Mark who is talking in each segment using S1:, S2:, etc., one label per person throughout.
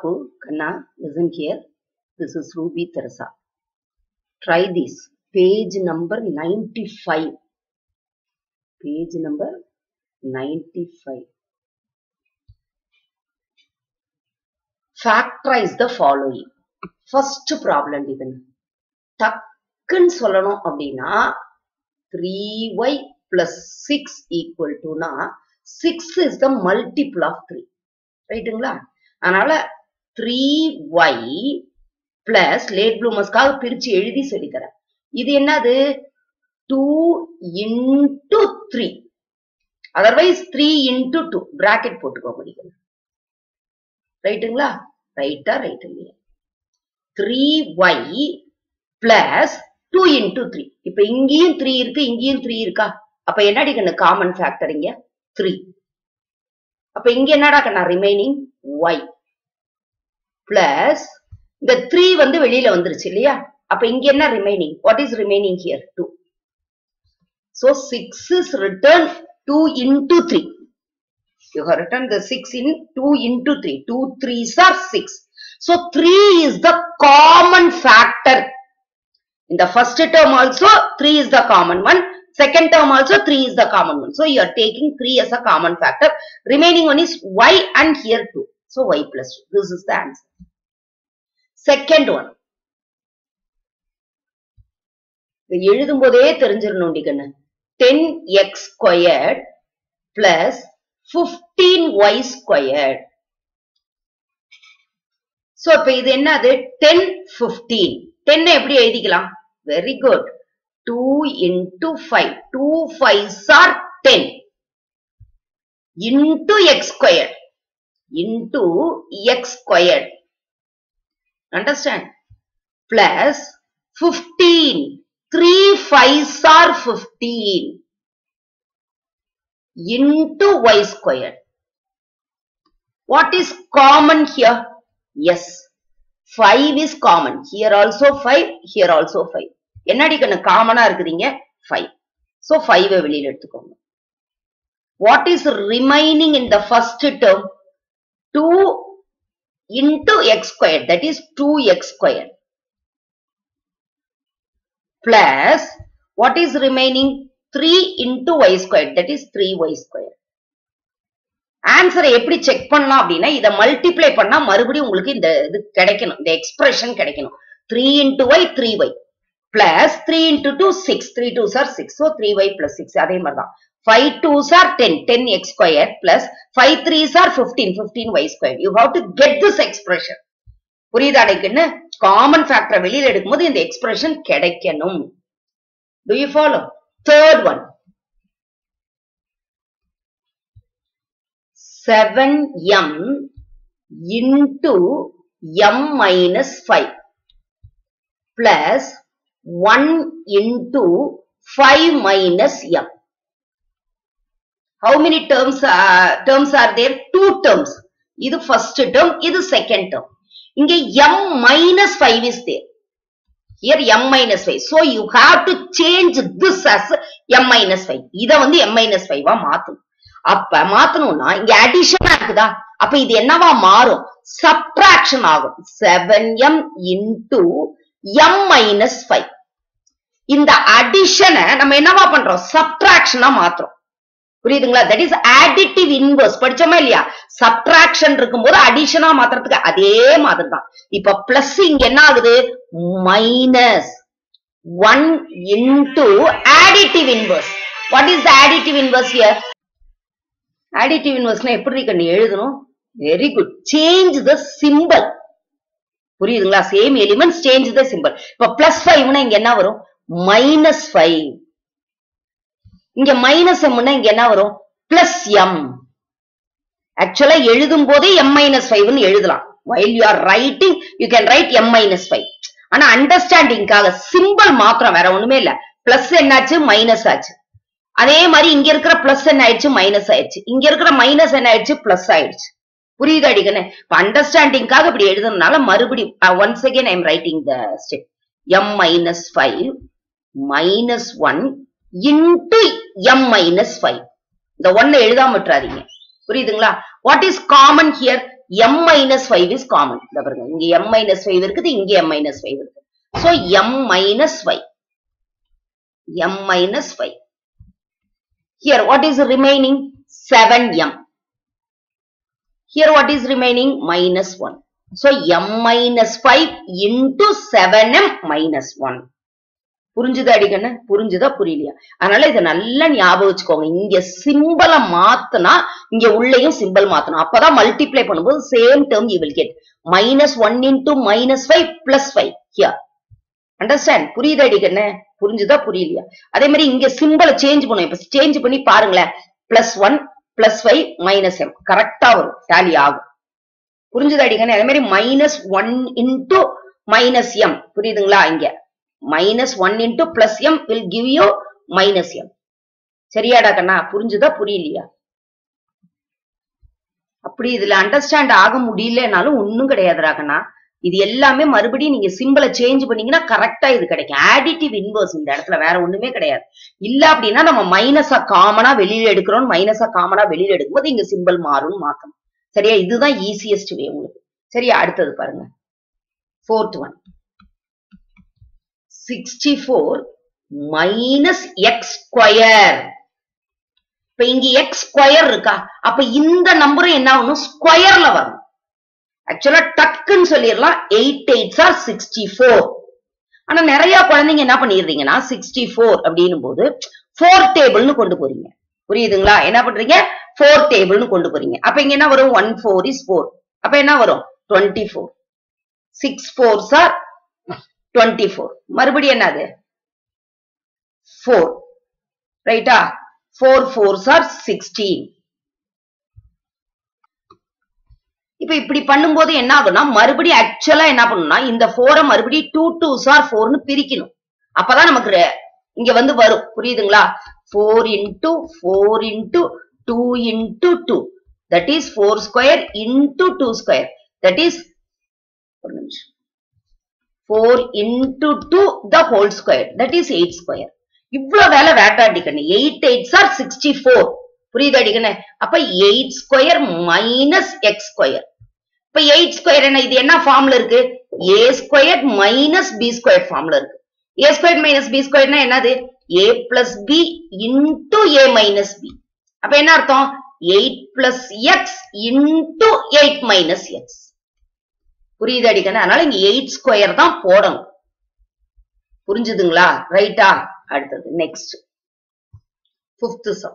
S1: Tapu, Kanna, listen here. This is Ruby Teresa. Try this. Page number 95. Page number 95. Factorize the following. First problem given. டக்குன்னு சொல்லணும் அப்படின்னா three y plus six equal டுனா six is the multiple of three ரைட்டுங்களா அதனால three y plus late ப்ளூமர்ஸ்க்காக பிரிச்சு எழுதி சொல்லித்தரேன் இது என்னது two into three otherwise three into two bracket போட்டுக்கோ முடியும் ரைட்டுங்களா ரைட்டா ரைட் இல்லையா three y plus two into three இப்ப இங்கேயும் த்ரீ இருக்கு இங்கேயும் த்ரீ இருக்கா அப்ப என்னடி கண்ணு காமன் ஃபேக்டர் இங்க த்ரீ அப்ப இங்க என்னடா கண்ணா ரிமைனிங் ஒய் பிளஸ் இந்த த்ரீ வந்து வெளியில வந்துருச்சு இல்லையா அப்ப இங்க என்ன remaining what is remaining here two so six is written two into three you have written the 6 in 2 into 3 2 3s are 6 so 3 is the common factor in the first term also 3 is the common one second term also 3 is the common one so you are taking 3 as a common factor remaining one is y and here 2 so y plus 2 this is the answer second one எழுதும் போதே தெரிஞ்சிடணும் கண்ணு ten x squared plus fifteen y squared so இப்ப இது என்னது ten fifteen ten எப்படி எழுதிக்கலாம் very good two into five two five or ten into x square into x square understand plus fifteen three five R fifteen into y squared. What is common here? Yes. 5 is common. Here also 5, here also 5. என்னடி கண்ணு காமனா இருக்குதுங்க 5. So 5 வெளியில எடுத்துக்கோங்க. What is remaining in the first term? 2 into x squared. That is 2x squared. Plus, what is remaining? 3 into y squared that is 3y squared ஆன்சரை எப்படி check பண்ணலாம் அப்படின்னா இதை மல்டிப்ளை பண்ணா மறுபடியும் உங்களுக்கு இந்த இது கிடைக்கணும் இந்த எக்ஸ்பிரஷன் கிடைக்கணும் three into y three y plus three into two six three two are six so three y plus six அதே மாதிரி தான் five two are ten ten x square plus five three are fifteen fifteen y square you have to get this expression புரியுதா அடைக்குன்னு common ஃபேக்டரை வெளியில எடுக்கும்போது இந்த expression கிடைக்கணும் do you follow Third one. 7m into m minus 5 plus 1 into 5 minus m. How many terms, uh, terms are there? Two terms. இது first term, இது second term. இங்க m minus 5 is there. here m minus 5 so you have to change this as m minus 5 இத வந்து m minus 5 ஆ மாத்தணும் அப்ப மாத்தணும்னா இங்க அடிஷனா இருக்குதா அப்ப இது என்னவா மாறும் சப்ட்ராக்ஷன் ஆகும் 7m into m minus 5 இந்த அடிஷனை நம்ம என்னவா பண்றோம் சப்ட்ராக்ஷனா மாத்துறோம் புரியுதுங்களா தட் இஸ் ஆடிட்டிவ் இன்வர்ஸ் படிச்சோமா இல்லையா சப்ட்ராக்ஷன் இருக்கும்போது அடிஷனா மாத்துறதுக்கு அதே மாதிரி தான் இப்ப பிளஸ் இங்க என்ன ஆகுது minus one into additive inverse what is the additive inverse here additive இன்வர்ஸ்னா எப்படி கண்ணு எழுதணும் very good change the symbol புரியுதுங்களா same elements change the symbol இப்ப பிளஸ் ஃபைவ்னா இங்க என்ன வரும் மைனஸ் ஃபைவ் இங்க மைனஸ் எம்னா இங்க என்ன வரும் பிளஸ் எம் ஆக்சுவலா எழுதும் போதே எம் மைனஸ் ஃபைவ்னு எழுதலாம் while you are writing you can write m minus five ஆனா அண்டர்ஸ்டாண்டிங்காக சிம்பிள் மாத்திரம் வேற ஒண்ணுமே இல்ல பிளஸ் என்னாச்சு மைனஸ் ஆச்சு அதே மாதிரி இங்க இருக்கிற பிளஸ் என்ன ஆயிடுச்சு மைனஸ் ஆயிடுச்சு இங்க இருக்கிற மைனஸ் என்ன ஆயிடுச்சு பிளஸ் ஆயிடுச்சு புரியுது அடிக்கணும் இப்ப அண்டர்ஸ்டாண்டிங்காக இப்படி எழுதுறதுனால மறுபடியும் once again I am writing the step m minus five minus one into m minus five இந்த ஒன்ன எழுதாம விட்டுறாதீங்க புரியுதுங்களா what is common here m minus 5 is common இந்த பாருங்க இங்க m minus 5 இருக்குது இங்க m minus 5 இருக்கு so m minus 5 m minus 5 here what is remaining 7m here what is remaining minus 1 so m minus 5 into 7m minus 1 புரிஞ்சுதா அடிக்கண்ணு புரிஞ்சுதா புரியலையா அதனால இதை நல்லா ஞாபகம் வச்சுக்கோங்க இங்க சிம்பலை மாத்துனா இங்க உள்ளேயும் சிம்பிள் மாத்தணும் அப்பதான் மல்டிப்ளை பண்ணும்போது same term you will get minus one into minus five plus five here understand புரியுதா அடிக்கண்ணு புரிஞ்சுதா புரியலையா அதே மாதிரி இங்க சிம்பிளை சேஞ்ச் பண்ணும் இப்ப சேஞ்ச் பண்ணி பாருங்களேன் plus one plus five minus m கரெக்டா வரும் டேலி ஆகும் புரிஞ்சுதா அடிக்கண்ணு அதே மாதிரி minus one into minus m புரியுதுங்களா இங்க minus one into plus m will give you minus m சரியாடா கண்ணா புரிஞ்சுதா புரியலையா அப்படி இதுல அண்டர்ஸ்டாண்ட் ஆக முடியலனாலும் ஒண்ணும் கிடையாதுடா கண்ணா இது எல்லாமே மறுபடியும் நீங்க சிம்பிளை சேஞ்ச் பண்ணீங்கன்னா கரெக்டா இது கிடைக்கும் ஆடிட்டிவ் இன்வர்ஸ் இந்த இடத்துல வேற ஒண்ணுமே கிடையாது இல்ல அப்படின்னா நம்ம மைனஸா காமனா வெளியில எடுக்கிறோம் மைனஸா காமனா வெளியில எடுக்கும்போது இங்க சிம்பிள் மாறும் மாத்தணும் சரியா இதுதான் ஈஸியஸ்ட் வே உங்களுக்கு சரியா அடுத்தது பாருங்க fourth one sixty four minus x square இப்ப இங்க எக்ஸ் ஸ்கொயர் இருக்கா அப்ப இந்த நம்பரும் என்ன ஆகணும் ஸ்கொயர்ல வரும் ஆக்சுவலா டக்குன்னு சொல்லிடலாம் eight eights are sixty four ஆனா நிறைய குழந்தைங்க என்ன பண்ணிடுறீங்கன்னா சிக்ஸ்டி ஃபோர் அப்படின்னும் போது ஃபோர் டேபிள்னு கொண்டு போறீங்க புரியுதுங்களா என்ன பண்றீங்க ஃபோர் டேபிள்னு கொண்டு போறீங்க அப்ப இங்க என்ன வரும் ஒன் ஃபோர் இஸ் ஃபோர் அப்ப என்ன வரும் twenty four six four are twenty four மறுபடியும் என்னது ஃபோர் ரைட்டா ஃபோர் ஃபோர் சார் சிக்ஸ்டீன் இப்ப இப்படி பண்ணும்போது என்ன ஆகும்னா மறுபடியும் ஆக்சுவலா என்ன பண்ணணும்னா இந்த ஃபோரை மறுபடியும் டூ டூ சார் ஃபோர்னு பிரிக்கணும் அப்பதான் நமக்கு ரெ- இங்க வந்து வரும் புரியுதுங்களா four into four into two into two that is four square into two square that is ஒரு நிமிஷம் four into two the whole square that is eight square இவ்வளவு வேலை வேட்டா அடிக்கணும் eight eight are sixty four புரியுது அடிக்கணும் அப்ப eight square minus x square இப்ப எயிட் ஸ்கொயர் என்ன இது என்ன ஃபார்ம்ல இருக்கு a square minus b square ஃபார்ம்ல இருக்கு ஏ ஸ்கொயர் மைனஸ் பி ஸ்கொயர்னா என்னது ஏ plus b into a minus b அப்ப என்ன அர்த்தம் eight plus x into eight minus x புரியுது அடிக்கணும் அதனால இங்க எயிட் ஸ்கொயர் தான் போடணும் புரிஞ்சுதுங்களா ரைட்டா அடுத்தது next fifth sum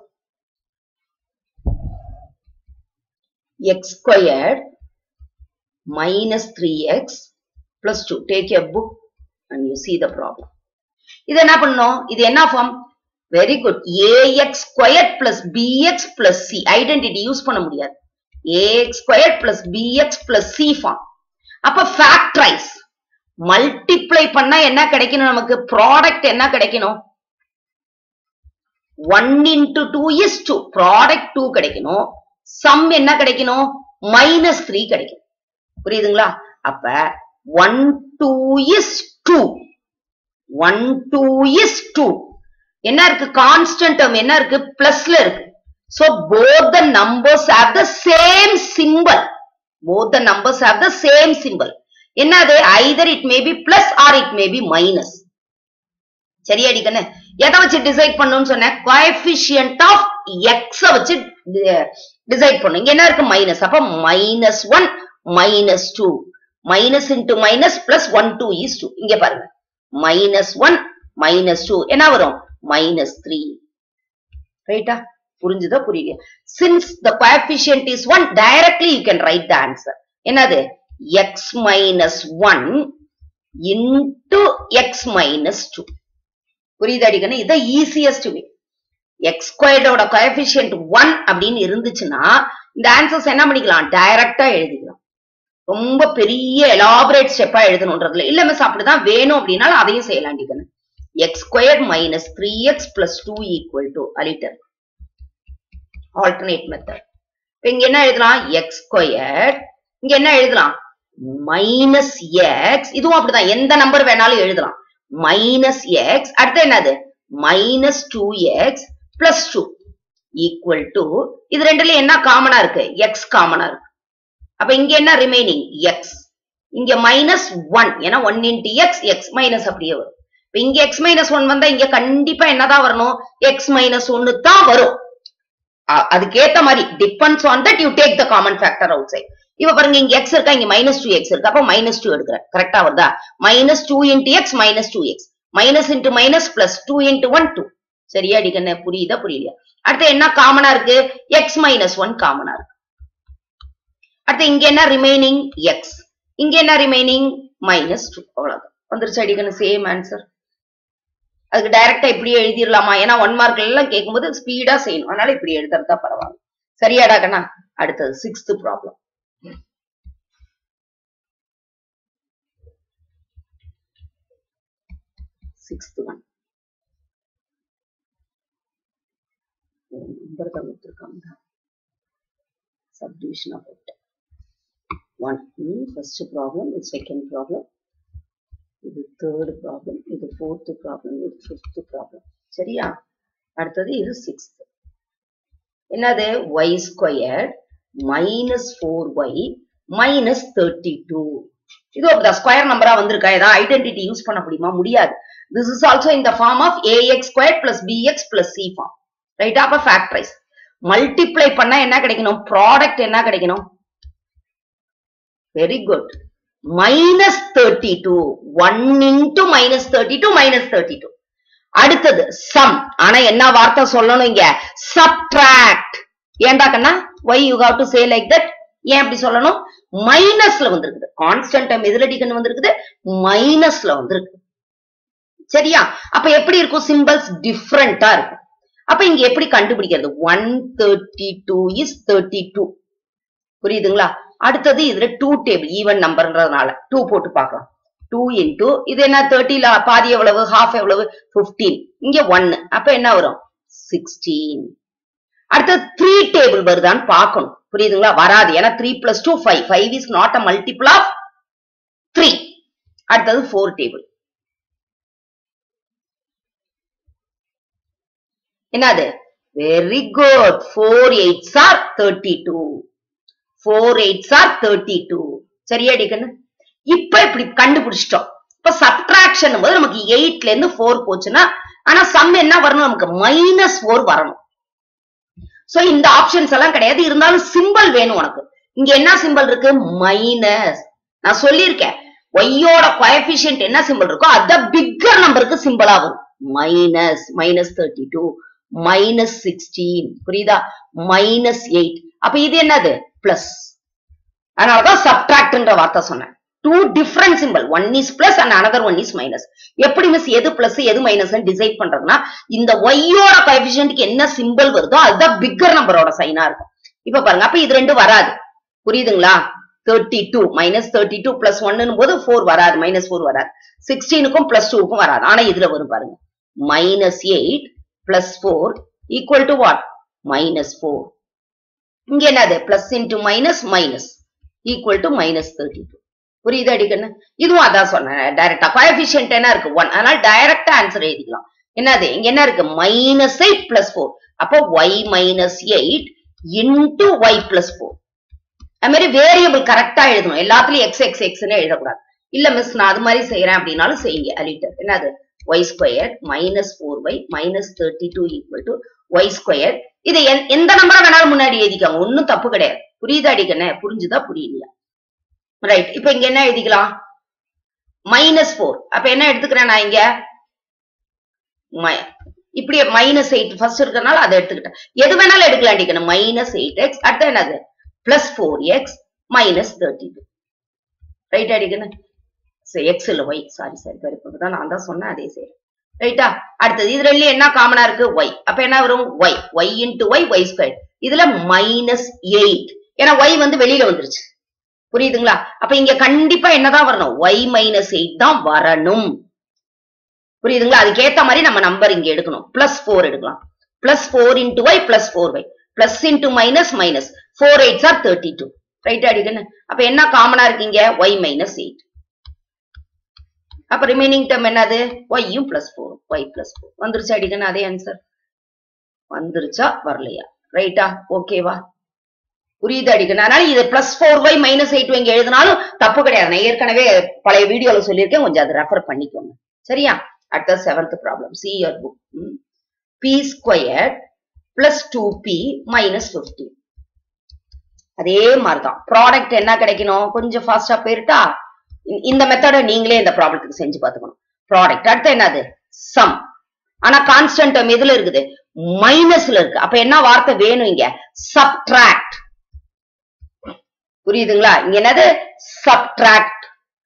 S1: x square minus three x plus two take a book and you see the problem இது என்ன பண்ணணும் இது என்ன form very good a x square plus b x plus c identity use பண்ண முடியாது a x square plus b x plus c form அப்ப factorise multiply பண்ணா என்ன கிடைக்கணும் நமக்கு ப்ராடக்ட் என்ன கிடைக்கணும் one into two is two product two கிடைக்கணும் சம் என்ன கிடைக்கணும் மைனஸ் த்ரீ கிடைக்கும் புரியுதுங்களா அப்ப one two is two one two is two என்ன இருக்கு கான்ஸ்டன்ட் டேர்ம் என்ன இருக்கு பிளஸ்ல இருக்கு so both the numbers have the same symbol both the numbers have the same symbol என்னது either it may be plus or it may be minus சரியா அடிக்கண்ணு எதை வச்சு டிசைட் பண்ணணும்னு சொன்னேன் coefficient of x அ வச்சு டிசைட் பண்ணும் இங்க என்ன இருக்கு மைனஸ் அப்ப minus one minus two minus into minus plus one two is two இங்க பாருங்க மைனஸ் ஒன் மைனஸ் டூ என்ன வரும் மைனஸ் த்ரீ ரைட்டா புரிஞ்சுதா புரியல since the coefficient is one directly you can write the answer என்னது x minus one into x minus two புரியுது அடிக்கணும் இதான் ஈஸியஸ்ட் வே எக்ஸ் ஸ்கொயர்டோட coefficient ஒன் அப்படின்னு இருந்துச்சுன்னா இந்த ஆன்சர்ஸ் என்ன பண்ணிக்கலாம் டைரக்டா எழுதிக்கலாம் ரொம்ப பெரிய எலாபரேட் ஸ்டெப்பா எழுதணுன்றதுல இல்ல மிஸ் அப்படிதான் வேணும் அப்படின்னாலும் அதையும் செய்யலாம் அடிக்கணும் x square minus three x plus two equal to aliter alternate method இங்க என்ன எழுதலாம் எக்ஸ் ஸ்கொயர் இங்க என்ன எழுதலாம் மைனஸ் எக்ஸ் இதுவும் அப்படிதான் எந்த நம்பர் வேணாலும் எழுதலாம் மைனஸ் எக்ஸ் அடுத்து என்னது minus two x plus two equal to இது ரெண்டுல என்ன காமனா இருக்கு எக்ஸ் காமனா இருக்கு அப்ப இங்க என்ன ரிமைனிங் எக்ஸ் இங்க மைனஸ் ஒன் ஏன்னா one into x x minus அப்படியே வரும் இப்ப இங்க எக்ஸ் மைனஸ் ஒன் வந்தா இங்க கண்டிப்பா என்னதான் வரணும் எக்ஸ் மைனஸ் ஒன்னு தான் வரும் அ- அதுக்கேத்த மாதிரி depends on that you take the common factor outside இப்ப பாருங்க இங்க எக்ஸ் இருக்கா இங்க மைனஸ் டூ எக்ஸ் இருக்கு அப்ப மைனஸ் டூ எடுக்கிறேன் கரெக்டா வருதா minus two into x minus two x minus into minus plus two into one two சரியா அடிக்கண்ணே புரியுதா புரியலையா அடுத்து என்ன காமனா இருக்கு எக்ஸ் மைனஸ் ஒன் காமனா இருக்கு அடுத்து இங்க என்ன ரிமைனிங் எக்ஸ் இங்க என்ன ரிமைனிங் மைனஸ் டூ அவ்வளவுதான் வந்துருச்சு அடிக்கணும் சேம் ஆன்சர் அதுக்கு டைரக்டா இப்படியே எழுதிடலாமா ஏன்னா ஒன் மார்க் எல்லாம் கேட்கும்போது ஸ்பீடா செய்யணும் அதனால இப்படி எழுதுறதா பரவாயில்ல சரியாடா கண்ணா அடுத்தது sixth problem sixth one number தான் கொடுத்துருக்காங்க சப்டிவிஷன் போட்டு ஒன் ஃபர்ஸ்ட் ப்ராப்ளம் இது செகண்ட் ப்ராப்ளம் இது தேர்ட் ப்ராப்ளம் இது ஃபோர்த் ப்ராப்ளம் இது ஃபிஃப்த் ப்ராப்ளம் சரியா அடுத்தது இது சிக்ஸ்த் என்னது y square minus four y minus thirty two இது ஒரு ஸ்கொயர் நம்பரா வந்திருக்கா ஏதாவது ஐடென்டிட்டி யூஸ் பண்ண முடியுமா முடியாது திஸ் இஸ் ஆல்சோ இந்த form of a x square plus b x plus c form ரைட்டா அப்ப ஃபேக்டரைஸ் மல்டிப்ளை பண்ணா என்ன கிடைக்கணும் ப்ராடக்ட் என்ன கிடைக்கணும் very good minus thirty two one into minus thirty two minus thirty two அடுத்தது சம் ஆனா என்ன வார்த்தை சொல்லணும் இங்க சப்ட்ராக்ட் ஏன்டா கண்ணா why you have to say like that ஏன் அப்படி சொல்லணும் மைனஸ்ல வந்திருக்குது கான்ஸ்டன்ட் டைம் எதுல டிக்கன் வந்திருக்குது மைனஸ்ல வந்திருக்கு சரியா அப்ப எப்படி இருக்கும் சிம்பிள்ஸ் டிஃப்ரெண்டா இருக்கும் அப்ப இங்க எப்படி கண்டுபிடிக்கிறது one thirty two is thirty two புரியுதுங்களா அடுத்தது இதுல டூ டேபிள் ஈவன் நம்பர்ன்றதுனால டூ போட்டு பார்க்கலாம் டூ இன்டூ இது என்ன தேர்ட்டில பாதி எவ்வளவு ஹாஃப் எவ்வளவு பிப்டீன் இங்க ஒன்னு அப்ப என்ன வரும் சிக்ஸ்டீன் அடுத்தது த்ரீ டேபிள் வருதான்னு பார்க்கணும் புரியுதுங்களா வராது ஏன்னா three plus two five five is not a multiple of three அடுத்தது ஃபோர் டேபிள் என்னது very good four eights are thirty two four eights are thirty two சரியா டிக்கன்னு இப்ப இப்படி கண்டுபிடிச்சிட்டோம் இப்ப சப்ட்ராக்ஷன் போது நமக்கு எயிட்ல இருந்து ஃபோர் போச்சுன்னா ஆனா சம் என்ன வரணும் நமக்கு மைனஸ் ஃபோர் வரணும் சோ இந்த ஆப்ஷன்ஸ் எல்லாம் கிடையாது இருந்தாலும் சிம்பிள் வேணும் உனக்கு இங்க என்ன சிம்பிள் இருக்கு மைனஸ் நான் சொல்லியிருக்கேன் ஒய்யோட கோஎபிஷியன்ட் என்ன சிம்பிள் இருக்கோ அத பிக்கர் நம்பருக்கு சிம்பிளா வரும் minus minus thirty two minus sixteen புரியுதா மைனஸ் எயிட் அப்ப இது என்னது பிளஸ் அதனாலதான் சப்ட்ராக்ட்ன்ற வார்த்தை சொன்னேன் two different symbol one is plus and another one is minus எப்படி மிஸ் எது பிளஸ் எது மைனஸ் டிசைட் பண்றதுன்னா இந்த ஒய்யோட கோஎபிஷியன்ட்க்கு என்ன சிம்பிள் வருதோ அதுதான் பிக்கர் நம்பரோட சைனா இருக்கும் இப்ப பாருங்க அப்ப இது ரெண்டு வராது புரியுதுங்களா thirty two minus thirty two plus ஒன்னு போது ஃபோர் வராது மைனஸ் ஃபோர் வராது சிக்ஸ்டீனுக்கும் பிளஸ் டூக்கும் வராது ஆனா இதுல வரும் பாருங்க minus eight plus four equal to what minus four இங்க என்னது plus into minus minus equal to minus thirty two புரியுது அடிக்கண்ணு இதுவும் அதான் சொன்னேன் டைரக்டா கோஎபிஷியன்ட் என்ன இருக்கு ஒன் அதனால டைரக்டா ஆன்சர் எழுதிக்கலாம் என்னது இங்க என்ன இருக்கு மைனஸ் எயிட் பிளஸ் ஃபோர் அப்போ y minus eight into y plus four அது மாதிரி வேரியபிள் கரெக்டா எழுதணும் எல்லாத்துலயும் எக்ஸ் எக்ஸ் எக்ஸ்னு எழுதக்கூடாது இல்ல மிஸ் நான் அது மாதிரி செய்யறேன் அப்படின்னாலும் செய்யுங்க அலிட்டர் என்னது y square minus four y minus thirty two equal to y square இதை எந்த- எந்த நம்பரா வேணாலும் முன்னாடி எழுதிக்காங்க ஒன்னும் தப்பு கிடையாது புரியுதா அடிக்கண்ணே புரிஞ்சுதா புரியலையா ரைட் இப்ப இங்க என்ன எழுதிக்கலாம் மைனஸ் ஃபோர் அப்ப என்ன எடுத்துக்கிறேன் நான் இங்க mi- இப்படியே மைனஸ் எயிட் ஃபர்ஸ்ட் இருக்கறனால அதை எடுத்துக்கிட்டேன் எது வேணாலும் எடுக்கலாம் அடிக்கணும் மைனஸ் எயிட் எக்ஸ் அடுத்து என்னது plus four x minus thirty two right அடிக்கணும் எக்ஸ் இல்ல ஒய் சாரி சாரி பெருப்பு தான் நான் தான் சொன்னேன் அதே சரி ரைட்டா அடுத்தது இது ரெண்டுலயும் என்ன காமனா இருக்கு ஒய் அப்ப என்ன வரும் y y into y y square இதுல மைனஸ் எயிட் ஏன்னா ஒய் வந்து வெளியில வந்துருச்சு புரியுதுங்களா அப்ப இங்க கண்டிப்பா என்னதான் வரணும் ஒய் மைனஸ் எயிட் தான் வரணும் புரியுதுங்களா அதுக்கேத்த மாதிரி நம்ம நம்பர் இங்க எடுக்கணும் பிளஸ் ஃபோர் எடுக்கலாம் plus four into y plus four y plus into minus minus four eights are thirty two right அடிக்கன்னு அப்ப என்ன காமனா இருக்கீங்க ஒய் மைனஸ் எயிட் அப்ப ரிமைனிங் டேர்ம் என்னது ஒய்யும் plus four y plus four வந்துருச்சு அடிக்கணும் அதே ஆன்சர் வந்துருச்சா வரலையா ரைட்டா ஓகேவா புரியுது அடிக்கணும் அதனால இது plus four y minus eight இங்க எழுதினாலும் தப்பு கிடையாது நான் ஏற்கனவே பழைய வீடியோல சொல்லியிருக்கேன் கொஞ்சம் அதை ரெஃபர் பண்ணிக்கோங்க சரியா அடுத்த seventh problem see your book p square plus two p minus fifteen அதே மாதிரிதான் ப்ராடக்ட் என்ன கிடைக்கணும் கொஞ்சம் ஃபாஸ்டா போயிருட்டா இந்த- இந்த மெத்தட நீங்களே இந்த ப்ராப்ளத்துக்கு செஞ்சு பார்த்துக்கணும் ப்ராடக்ட் அடுத்து என்னது சம் ஆனா கான்ஸ்டன்ட் டேர்ம் எதுல இருக்குது மைனஸ்ல இருக்கு அப்ப என்ன வார்த்தை வேணும் இங்க சப்ட்ராக்ட் புரியுதுங்களா இங்க என்னது சப்ட்ராக்ட்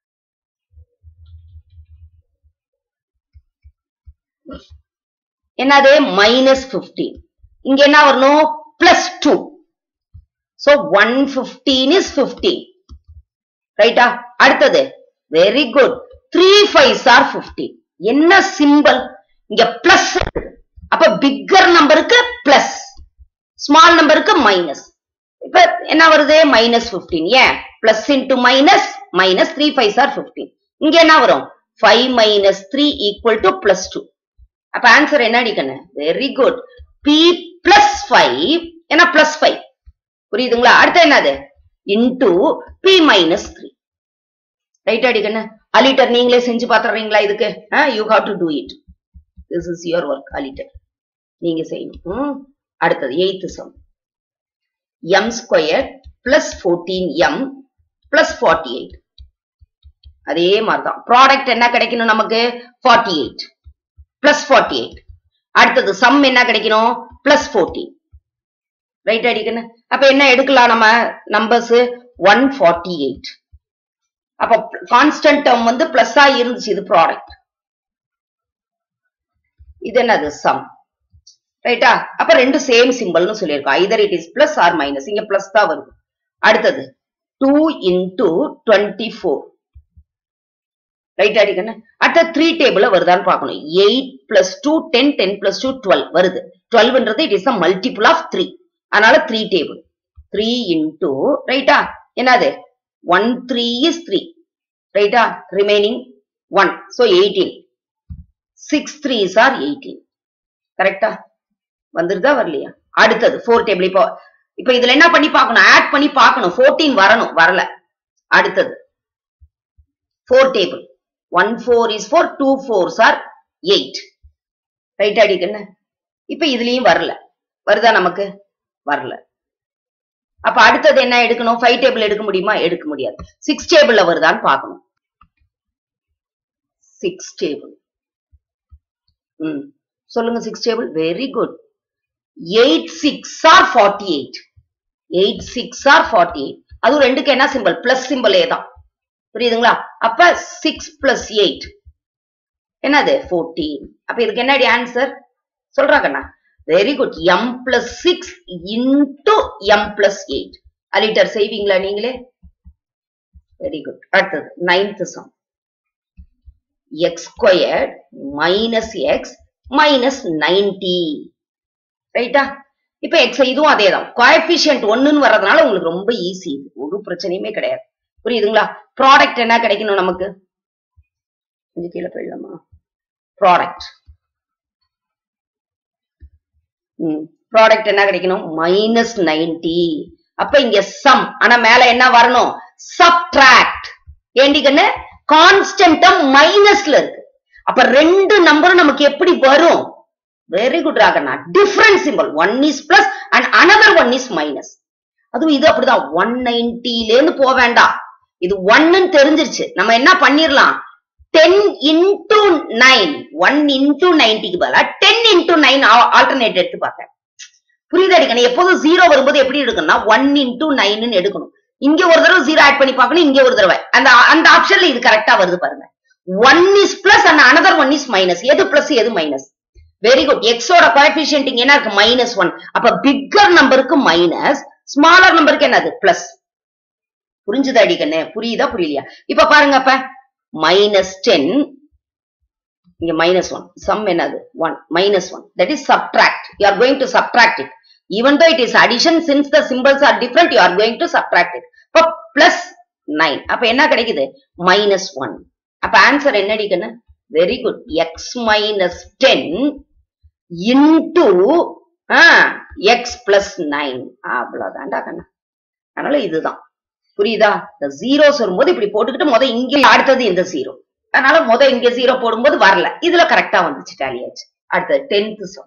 S1: என்னது மைனஸ் பிப்டீன் இங்க என்ன வரணும் plus two so one fifteen is fifteen ரைட்டா அடுத்தது very good three five R fifteen என்ன சிம்பிள் இங்க பிளஸ் அப்ப பிக்கர் நம்பருக்கு பிளஸ் ஸ்மால் நம்பருக்கு மைனஸ் இப்ப என்ன வருது மைனஸ் பிப்டீன் ஏன் plus into minus minus three five R fifteen இங்க என்ன வரும் five minus three equal to plus two அப்ப ஆன்சர் என்ன அடிக்கணும் very good p plus five ஏன்னா பிளஸ் ஃபைவ் புரியுதுங்களா அடுத்து என்னது into B minus three right அடிக்கணும் அலிட்டர் நீங்களே செஞ்சு பாத்துறீங்களா இதுக்கு you have to do it this is your work அலிட்டர் நீங்க செய்யணும் ம். அடுத்தது eighth sum m square plus fourteen m plus forty eight அதே மாதிரிதான் ப்ராடக்ட் என்ன கிடைக்கணும் நமக்கு forty eight plus forty eight அடுத்தது சம் என்ன கிடைக்கணும் பிளஸ் ஃபோர்டீன் ரைட் அடிக்கணும் அப்ப என்ன எடுக்கலாம் நம்ம நம்பர்ஸ் ஒன் ஃபார்ட்டி எயிட் அப்ப கான்ஸ்டன்ட் டேர்ம் வந்து பிளஸ்ஸா இருந்துச்சு இது ப்ராடக்ட் இது என்னது சம் ரைட்டா அப்ப ரெண்டு சேம் சிம்பிள்னு சொல்லியிருக்கோம் either it is plus or minus இங்க பிளஸ் தான் வருது அடுத்தது two into twenty four right அடிக்கணும் அடுத்த த்ரீ டேபிள்ல வருதான்னு பார்க்கணும் eight plus two ten ten plus two twelve வருது டுவெல்வ்ன்றது it is a multiple of three அதனால த்ரீ டேபிள் த்ரீ இன்டூ ரைட்டா என்னது ஒன் த்ரீ இஸ் த்ரீ ரைட்டா remaining one so eighteen six threes are eighteen கரெக்டா வந்துருதா வரலையா அடுத்தது ஃபோர் டேபிள் இப்போ இப்போ இதுல என்ன பண்ணி பார்க்கணும் ஆட் பண்ணி பார்க்கணும் ஃபோர்டீன் வரணும் வரல அடுத்தது four table one four is four two fours are eight right அடிக்கண்ண இப்ப இதுலயும் வரல வருதா நமக்கு வரல அப்ப அடுத்தது என்ன எடுக்கணும் ஃபைவ் டேபிள் எடுக்க முடியுமா எடுக்க முடியாது சிக்ஸ் டேபிள்ல வருதான்னு பார்க்கணும் சிக்ஸ் டேபிள் ம் சொல்லுங்க six table very good eight six are forty eight eight six are forty eight அதுவும் ரெண்டுக்கு என்ன சிம்பிள் பிளஸ் சிம்பிளே தான் புரியுதுங்களா அப்ப சிக்ஸ் பிளஸ் எயிட் என்னது ஃபோர்டீன் அப்ப இதுக்கு என்னடி ஆன்சர் சொல்றாங்கண்ணா very good m plus six into m plus eight அலிட்டர் செய்வீங்களா நீங்களே வெரி குட் அடுத்தது ninth sum x square minus x minus ninety ரைட்டா இப்ப எக்ஸ் இதுவும் அதே தான் கோஎபிஷியன்ட் ஒன்னுன்னு வர்றதுனால உங்களுக்கு ரொம்ப ஈஸி ஒரு பிரச்சனையுமே கிடையாது புரியுதுங்களா ப்ராடக்ட் என்ன கிடைக்கணும் நமக்கு கொஞ்சம் கீழே போயிடலாமா ப்ராடக்ட் ம் ப்ராடக்ட் என்ன கிடைக்கணும் மைனஸ் நைன்டி அப்ப இங்க சம் ஆனா மேல என்ன வரணும் சப்ட்ராக்ட் ஏண்டி கண்ணு கான்ஸ்டன்டா மைனஸ்ல இருக்கு அப்ப ரெண்டு நம்பரும் நமக்கு எப்படி வரும் வெரி குட் ராகண்ணா different simple one is plus and another one is minus அதுவும் இது அப்படிதான் ஒன் நைன்டில இருந்து போக வேண்டாம் இது ஒன்னு தெரிஞ்சிருச்சு நம்ம என்ன பண்ணிரலாம் ten into nine one into நைன்டிக்கு பதிலா டென் இன்டூ நைன் ஆல்டர்னேட் எடுத்து பார்த்தேன் புரியுது அடிக்கணும் எப்போதும் ஜீரோ வரும்போது எப்படி எடுக்கணும்னா ஒன் இன்டூ நைன் எடுக்கணும் இங்க ஒரு தடவை ஜீரோ ஆட் பண்ணி பார்க்கணும் இங்க ஒரு தடவை அந்த அந்த ஆப்ஷன்ல இது கரெக்டா வருது பாருங்க one is plus and another one is minus எது பிளஸ் எது மைனஸ் வெரி குட் எக்ஸோட கோஎபிஷியன்ட் இங்க என்ன இருக்கு மைனஸ் ஒன் அப்ப பிக்கர் நம்பருக்கு மைனஸ் ஸ்மாலர் நம்பருக்கு என்னது பிளஸ் புரிஞ்சுது அடிக்கண்ணே புரியுதா புரியலையா இப்ப பாருங்க அப்ப மைனஸ் டென் இங்க மைனஸ் ஒன் சம் என்னது one minus one that is subtract you are going to subtract it even though it is addition since the symbols are different you are going to subtract it அப்ப plus 9 அப்ப என்ன கிடைக்குது minus 1 அப்ப answer என்ன அடிக்குன்னு very good x minus 10 into ஆ, x plus 9 அவ்வளவுதான்டா கண்ணா அதனால இதுதான் புரியுதா இந்த ஜீரோஸ் வரும்போது இப்படி போட்டுக்கிட்டு முத இங்க அடுத்தது இந்த ஜீரோ அதனால முத இங்க ஜீரோ போடும்போது வரல இதுல கரெக்டா வந்துச்சு டேலியாச்சு அடுத்தது tenth sum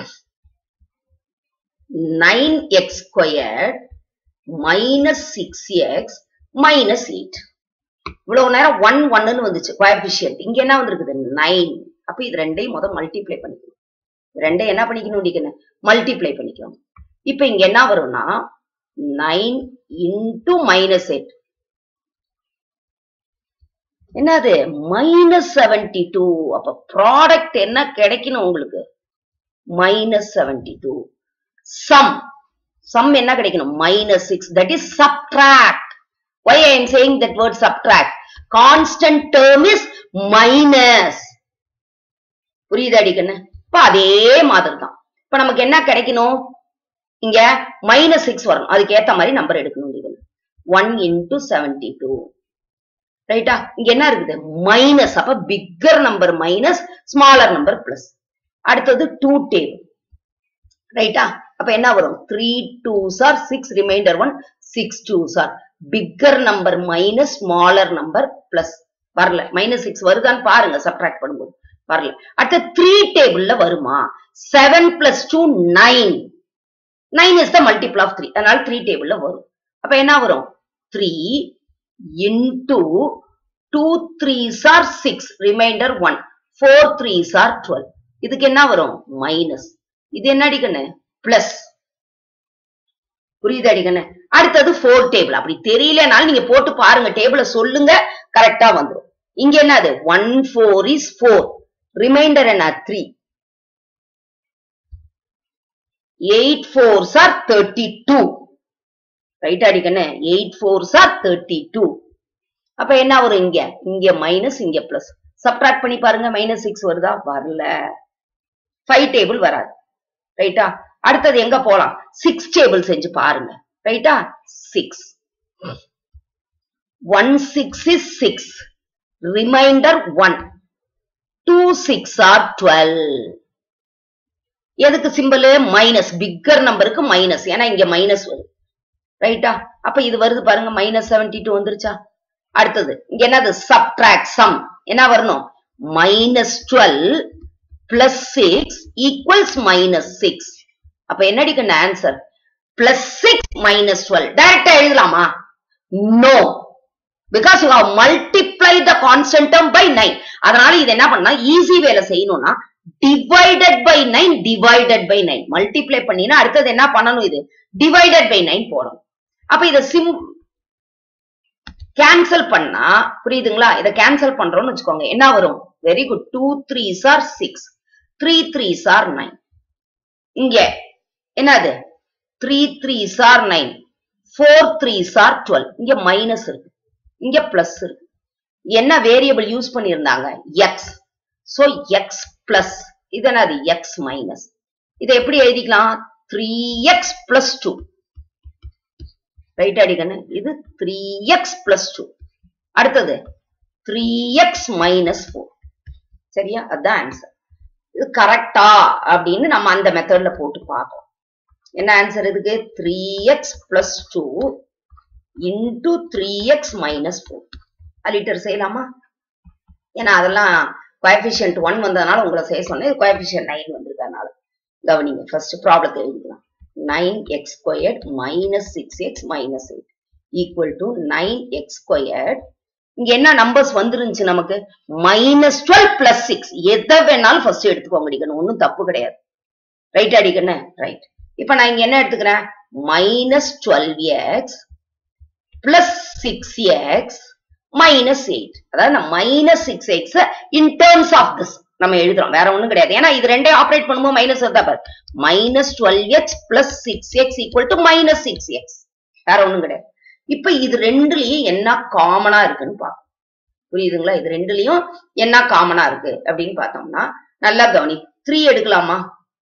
S1: nine x square minus six x minus eight இவ்வளவு நேரம் ஒன் ஒன்னு வந்துச்சு கோஎபிஷியன்ட் இங்க என்ன வந்திருக்குது நைன் அப்ப இது ரெண்டையும் முதல் மல்டிப்ளை பண்ணிக்கணும் ரெண்டையும் என்ன பண்ணிக்கணும் முடிக்கணும் மல்டிப்ளை பண்ணிக்கணும் இப்ப இங்க என்ன வரும்னா நைன் இன்டு மைனஸ் எயிட் என்னது மைனஸ் செவன்டி டூ அப்ப ப்ராடக்ட் என்ன கிடைக்கணும் உங்களுக்கு minus seventy two sum sum என்ன கிடைக்கணும் minus six that is subtract why i am saying that word subtract constant term is minus புரியுது அடிக்கண்ணு இப்ப அதே மாதிரி தான் இப்ப நமக்கு என்ன கிடைக்கணும் இங்க மைனஸ் சிக்ஸ் வரணும் அதுக்கு ஏத்த மாதிரி நம்பர் எடுக்கணும் அடிக்கண்ணு ஒன் இன்டூ செவன்டி டூ ரைட்டா இங்க என்ன இருக்குது மைனஸ் அப்ப bigger number minus smaller number plus அடுத்தது டூ டேபிள் ரைட்டா அப்ப என்ன வரும் three two are six remainder one six twos are bigger number minus smaller number plus வரல மைனஸ் சிக்ஸ் வருதான்னு பாருங்க சப்ட்ராக்ட் பண்ணும்போது வரல அடுத்த த்ரீ டேபிள்ல வருமா seven plus two nine nine is the multiple of three அதனால த்ரீ டேபிள்ல வரும் அப்ப என்ன வரும் three into two threes are six remainder one four threes are twelve இதுக்கு என்ன வரும் மைனஸ் இது என்ன அடிக்கண்ணு பிளஸ் புரியுது அடிக்கண்ணு அடுத்தது ஃபோர் டேபிள் அப்படி தெரியலனாலும் நீங்க போட்டு பாருங்க டேபிள சொல்லுங்க கரெக்டா வந்துடும் இங்க என்னது one four is four remainder என்ன three eight fours are thirty two right அடிக்கண்ணு eight fours are thirty two அப்ப என்ன வரும் இங்க இங்க மைனஸ் இங்க பிளஸ் சப்ட்ராக்ட் பண்ணி பாருங்க மைனஸ் சிக்ஸ் வருதா வரல ஃபைவ் டேபிள் வராது ரைட்டா அடுத்தது எங்க போலாம் சிக்ஸ் டேபிள் செஞ்சு பாருங்க ரைட்டா six one six is six remainder one two sixes are twelve எதுக்கு சிம்பிள் மைனஸ் பிக்கர் நம்பருக்கு மைனஸ் ஏன்னா இங்க மைனஸ் வரும் ரைட்டா அப்ப இது வருது பாருங்க மைனஸ் செவன்டி டூ வந்துருச்சா அடுத்தது இங்க என்னது சப்ட்ராக்ட் சம் என்ன வரணும் minus twelve plus six equals minus six அப்ப என்ன அடிக்கணும் answer plus six minus twelve டைரக்டா எழுதலாமா no because you have multiply the constant term by nine அதனால இது என்ன பண்ணா ஈஸி வேலை செய்யணும்னா divided by nine divided by nine multiply பண்ணினா அடுத்தது என்ன பண்ணணும் இது டிவைடட் பை நைன் போடணும் அப்ப இத சிம் கேன்சல் பண்ணா புரியுதுங்களா இத கேன்சல் பண்றோம்னு வச்சுக்கோங்க என்ன வரும் very good two threes are six three threes are nine இங்க என்னது three threes are nine four threes are twelve இங்க மைனஸ் இருக்கு இங்க பிளஸ் இருக்கு என்ன வேரியபிள் யூஸ் பண்ணியிருந்தாங்க எக்ஸ் சோ எக்ஸ் பிளஸ் இது என்னது எக்ஸ் மைனஸ் இதை எப்படி எழுதிக்கலாம் three x plus two right அடிக்கண்ணு இது த்ரீ எக்ஸ் பிளஸ் டூ அடுத்தது த்ரீ எக்ஸ் மைனஸ் ஃபோர் சரியா அதுதான் ஆன்சர் இது கரெக்டா அப்படின்னு நம்ம அந்த மெத்தட்ல போட்டு பார்ப்போம் என்ன ஆன்சர் இதுக்கு three x plus two into three x minus four லிட்டர் செய்யலாமா ஏன்னா அதெல்லாம் கோஎஃபிஷியன்ட் ஒன் வந்ததுனால உங்களை செய்ய சொன்னேன் கோஎஃபிஷியன்ட் நைன் வந்திருக்கனால கவனிங்க ஃபர்ஸ்ட் ப்ராப்ளத்தை எழுதிக்கலாம் nine x squared minus six x minus eight equal to nine x squared இங்க என்ன நம்பர்ஸ் வந்துருந்துச்சு நமக்கு மைனஸ் டுவெல் பிளஸ் சிக்ஸ் எதை வேணாலும் ஃபர்ஸ்ட் எடுத்துக்கோங்க அடிக்கணும் ஒன்றும் தப்பு கிடையாது ரைட் அடிக்கணும் ரைட் இப்ப நான் இங்க என்ன எடுத்துக்கிறேன் minus twelve x plus six x minus eight அதாவது நான் minus six x in terms of this நம்ம எழுதுறோம் வேற ஒண்ணும் கிடையாது ஏன்னா இது ரெண்டே ஆப்ரேட் பண்ணும்போது மைனஸ் வருதா பாரு minus twelve x plus six x equal to minus six x வேற ஒண்ணும் கிடையாது இப்ப இது ரெண்டுலயும் என்ன காமனா இருக்குன்னு பார்ப்போம் புரியுதுங்களா இது ரெண்டுலயும் என்ன காமனா இருக்கு அப்படின்னு பார்த்தோம்னா நல்லா கவனி த்ரீ எடுக்கலாமா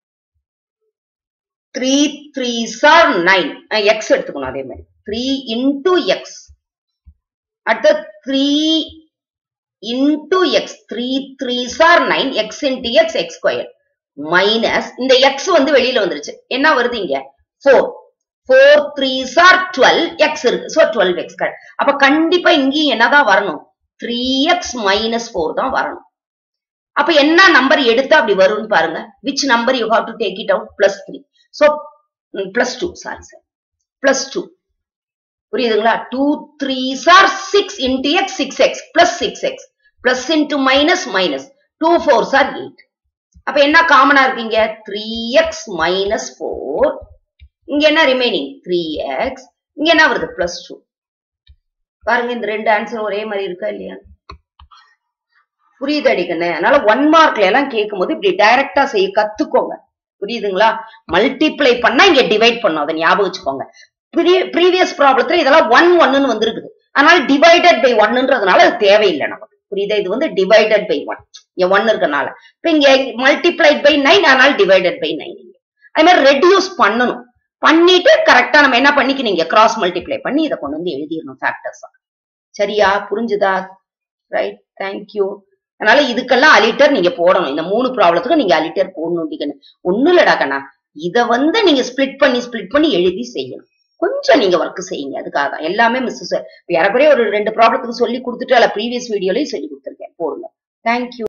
S1: three threes are nine x எடுத்துக்கணும் அதே மாதிரி த்ரீ இன்டூ எக்ஸ் அடுத்த three into x three threes are nine x into x x square minus இந்த எக்ஸ் வந்து வெளியில வந்துருச்சு என்ன வருது இங்க four four threes are twelve x இருக்கு ஸோ டுவெல் எக்ஸ் அப்ப கண்டிப்பா இங்கேயும் என்னதான் வரணும் த்ரீ எக்ஸ் மைனஸ் ஃபோர் தான் வரணும் அப்ப என்ன நம்பர் எடுத்தா அப்படி வரும்னு பாருங்க which number you have to take it out plus three so plus two sorry sir plus two புரியுதுங்களா two threes are six into x six x plus six x plus into minus minus two fours are eight அப்ப என்ன காமனா இருக்கீங்க three x minus four இங்க என்ன remaining three X இங்க என்ன வருது பிளஸ் டூ பாருங்க இந்த ரெண்டு ஆன்சர் ஒரே மாதிரி இருக்கா இல்லையா புரியுது அடிக்கண்ணே அதனால ஒன் மார்க்ல எல்லாம் கேட்கும் போது இப்படி டைரக்டா செய்ய கத்துக்கோங்க புரியுதுங்களா மல்டிப்ளை பண்ணா இங்க டிவைட் பண்ணும் அதை ஞாபகம் வச்சுக்கோங்க ப்ரீவியஸ் ப்ராப்ளத்துல இதெல்லாம் ஒன் ஒன்னு வந்திருக்குது அதனால டிவைடட் பை ஒன்னுன்றதுனால அது தேவையில்லை நமக்கு புரியுதா இது வந்து டிவைடட் பை ஒன் இங்க ஒன் இருக்கனால இப்ப இங்க மல்டிப்ளைட் பை நைன் அதனால டிவைடட் பை நைன் அதே மாதிரி ரெடியூஸ் பண்ணணும் பண்ணிட்டு கரெக்டா நம்ம என்ன பண்ணிக்கணும் கிராஸ் மல்டிப்ளை பண்ணி இதை கொண்டு வந்து எழுதிடணும் ஃபேக்டர்ஸ் சரியா புரிஞ்சுதா ரைட் தேங்க்யூ அதனால இதுக்கெல்லாம் அலிட்டர் நீங்க போடணும் இந்த மூணு ப்ராப்ளத்துக்கும் நீங்க அலிட்டர் போடணும் ஒண்ணும் இல்லடா கண்ணா இத வந்து நீங்க ஸ்பிளிட் பண்ணி ஸ்பிளிட் பண்ணி எழுதி செய்யணும் கொஞ்சம் நீங்க ஒர்க் செய்யுங்க அதுக்காக தான் எல்லாமே மிஸ் ஏறக்குறைய ஒரு ரெண்டு ப்ராப்ளத்துக்கு சொல்லி கொடுத்துட்டு அல்ல ப்ரீவியஸ் வீடியோலயும் சொல்லி கொடுத்துருக்கேன் போடுங்க தேங்க்யூ